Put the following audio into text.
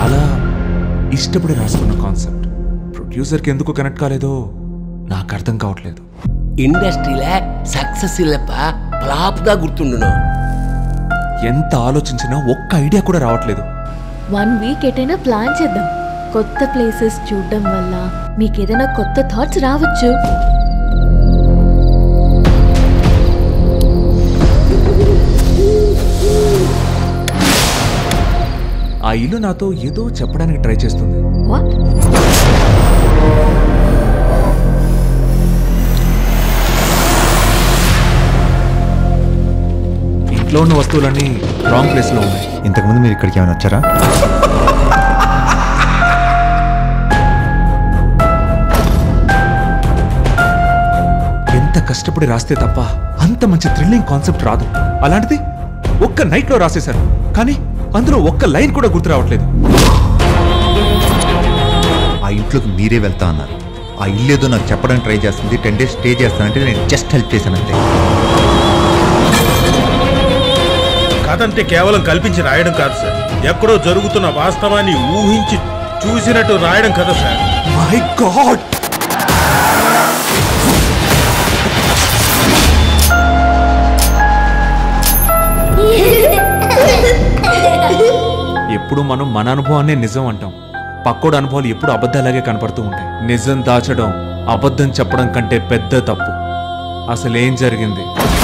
చాలా ఇష్టపడి రాసుకున్న కాన్సెప్ట్ ప్రొడ్యూసర్కి ఎందుకు కనెక్ట్ కాలేదో నాకు అర్థం కావట్లేదు ఇండస్ట్రీలే సక్సెస్ ఇల్లప్ప ఫ్లాప్గా గుర్తుండును ఎంత ఆలోచించినా ఒక్క ఐడియా కూడా రావట్లేదు వన్ వీక్ ఎటైనా ప్లాన్ చేద్దాం కొత్త ప్లేసెస్ చూడడం వల్ల మీకు ఏదైనా కొత్త థాట్స్ రావచ్చు ఆ ఇల్లు నాతో ఏదో చెప్పడానికి ట్రై చేస్తుంది వాట్ ఇంట్లో ఉన్న వస్తువులన్నీ రాంగ్ ప్లేస్లో ఉన్నాయి ఇంతకుముందు మీరు ఇక్కడికి ఏమైనా వచ్చారా ఎంత కష్టపడి రాస్తే తప్ప అంత మంచి థ్రిల్లింగ్ కాన్సెప్ట్ రాదు అలాంటిది ఒక్క నైట్లో రాసేశారు కానీ అందులో ఒక్క లైన్ కూడా గుర్తు రావట్లేదు ఆ ఇంట్లోకి మీరే వెళ్తా అన్నారు ఆ ఇల్లు ఏదో నాకు చెప్పడానికి ట్రై చేస్తుంది టెన్ డేస్ స్టే చేస్తానంటే నేను జస్ట్ హెల్ప్ చేశాను అంతే కథ అంటే కేవలం కల్పించి రాయడం కాదు సార్ ఎక్కడో జరుగుతున్న వాస్తవాన్ని ఊహించి చూసినట్టు రాయడం కదా సార్ మై గాడ్ ఎప్పుడు మనం మన అనుభవాన్నే నిజం అంటాం పక్కోడు అనుభవాలు ఎప్పుడు అబద్ధాలాగే కనపడుతూ ఉంటాయి నిజం దాచడం అబద్ధం చెప్పడం కంటే పెద్ద తప్పు అసలేం జరిగింది